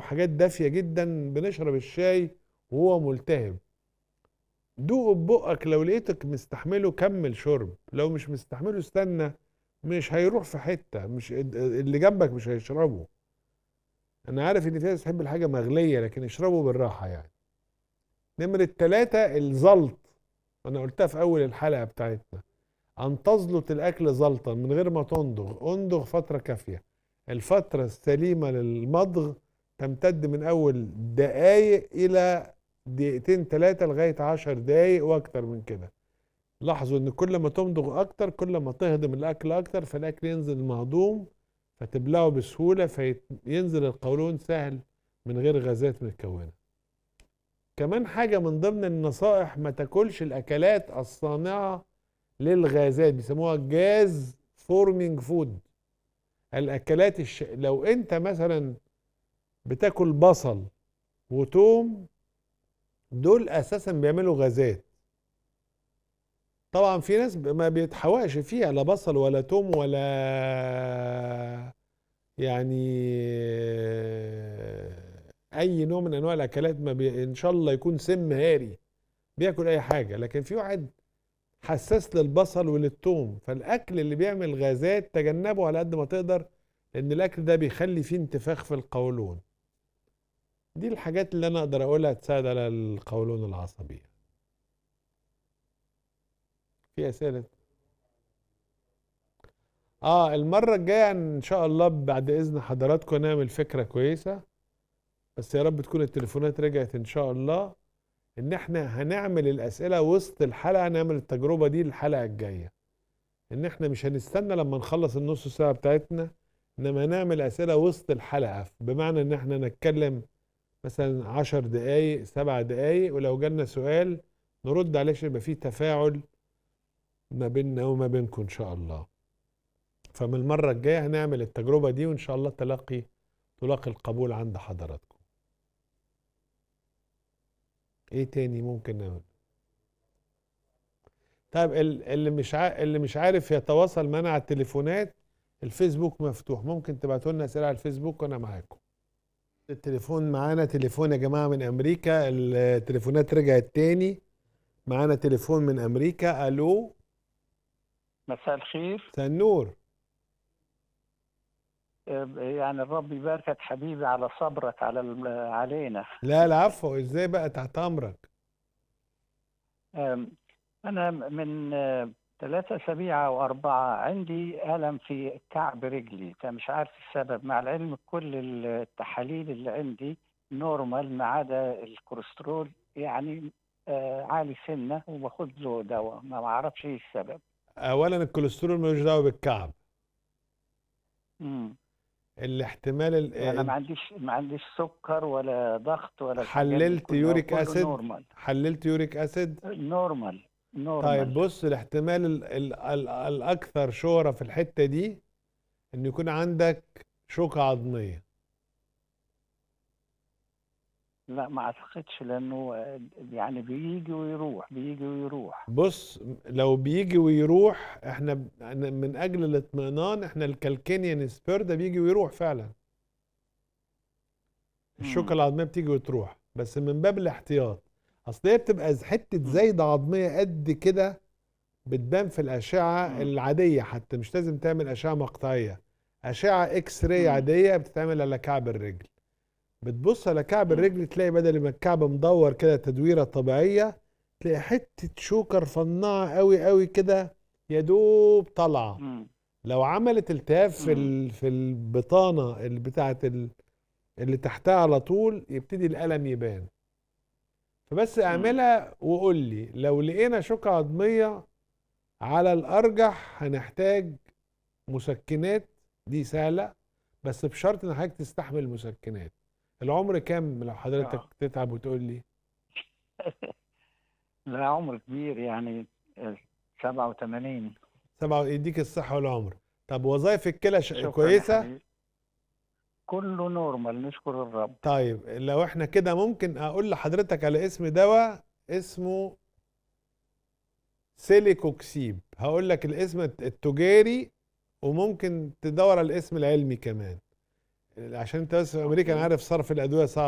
حاجات دافيه جدا بنشرب الشاي وهو ملتهب دوقه ببقك لو لقيتك مستحمله كمل شرب لو مش مستحمله استنى مش هيروح في حته مش اللي جنبك مش هيشربه انا عارف ان في ناس تحب الحاجه مغليه لكن اشربه بالراحه يعني نمرة ثلاثة الزلط انا قلتها في اول الحلقه بتاعتنا ان تزلط الاكل زلطا من غير ما تندغ اندغ فتره كافيه الفتره السليمه للمضغ تمتد من اول دقايق الى دقيقتين ثلاثه لغايه عشر دقايق واكتر من كده لاحظوا ان كل ما تمضغ اكتر كل ما تهضم الاكل اكتر فالاكل ينزل مهضوم فتبلعه بسهوله فينزل القولون سهل من غير غازات متكونه كمان حاجه من ضمن النصائح ما تاكلش الاكلات الصانعه للغازات بيسموها جاز فورمينج فود الاكلات الش... لو انت مثلا بتاكل بصل وتوم دول اساسا بيعملوا غازات طبعا في ناس ما بيتحوقش فيها لا بصل ولا توم ولا يعني اي نوع من انواع الاكلات ما بي... ان شاء الله يكون سم هاري بياكل اي حاجه لكن في واحد حساس للبصل وللثوم فالاكل اللي بيعمل غازات تجنبه على قد ما تقدر لان الاكل ده بيخلي فيه انتفاخ في القولون دي الحاجات اللي انا اقدر اقولها تساعد على القولون العصبي في اسئله اه المره الجايه ان شاء الله بعد اذن حضراتكم نعمل فكره كويسه بس يا رب تكون التليفونات رجعت ان شاء الله ان احنا هنعمل الاسئله وسط الحلقه نعمل التجربه دي الحلقه الجايه ان احنا مش هنستنى لما نخلص النص ساعه بتاعتنا انما هنعمل اسئله وسط الحلقه بمعنى ان احنا نتكلم مثلا عشر دقايق سبع دقايق ولو جالنا سؤال نرد عليه عشان يبقى فيه تفاعل ما بيننا وما بينكم ان شاء الله فمن المره الجايه هنعمل التجربه دي وان شاء الله تلاقي تلاقي القبول عند حضراتكم ايه تاني ممكن نعمل طيب اللي مش اللي مش عارف يتواصل معنا على التليفونات الفيسبوك مفتوح ممكن تبعتوا لنا اسئله على الفيسبوك وانا معاكم التليفون معانا تليفون يا جماعه من امريكا التليفونات رجعت تاني معانا تليفون من امريكا الو مساء الخير مساء النور يعني الرب يباركك حبيبي على صبرك على علينا لا العفو ازاي بقى تحت امرك انا من ثلاثة أسابيع أو أربعة عندي ألم في كعب رجلي فمش عارف السبب مع العلم كل التحاليل اللي عندي نورمال ما عدا الكوليسترول يعني عالي سنة وباخد له دواء ما بعرفش ايه السبب اولا الكوليسترول ملوش دعوه بالكعب امم الاحتمال ال... انا ما عنديش ما عنديش سكر ولا ضغط ولا حللت يوريك اسيد نورمال حللت يوريك اسيد نورمال نورمال طيب بص الاحتمال ال... ال... ال... الاكثر شهره في الحته دي ان يكون عندك شوكه عظميه لا ما اعتقدش لانه يعني بيجي ويروح بيجي ويروح بص لو بيجي ويروح احنا من اجل الاطمئنان احنا الكالكينيان سبير ده بيجي ويروح فعلا الشوكه العظميه بتيجي وتروح بس من باب الاحتياط اصل هي بتبقى حته زايده عظميه قد كده بتبان في الاشعه العاديه حتى مش لازم تعمل اشعه مقطعيه اشعه اكس راي عاديه بتتعمل على كعب الرجل بتبص على كعب الرجل تلاقي بدل ما الكعب مدور كده تدويره طبيعيه تلاقي حته شوكه رفنعه قوي قوي كده يا دوب طالعه لو عملت التهاب في في البطانه اللي بتاعت اللي تحتها على طول يبتدي الالم يبان فبس اعملها وقول لي لو لقينا شوكه عظميه على الارجح هنحتاج مسكنات دي سهله بس بشرط ان حضرتك تستحمل المسكنات العمر كام لو حضرتك أوه. تتعب وتقول لي لا عمر كبير يعني 87 سبعة يديك الصحة والعمر طب وظائف الكلى ش... كويسة كله نورمال نشكر الرب طيب لو احنا كده ممكن اقول لحضرتك على اسم دواء اسمه سيليكوكسيب هقول لك الاسم التجاري وممكن تدور على الاسم العلمي كمان عشان انت بس في امريكا انا عارف صرف الادويه صعب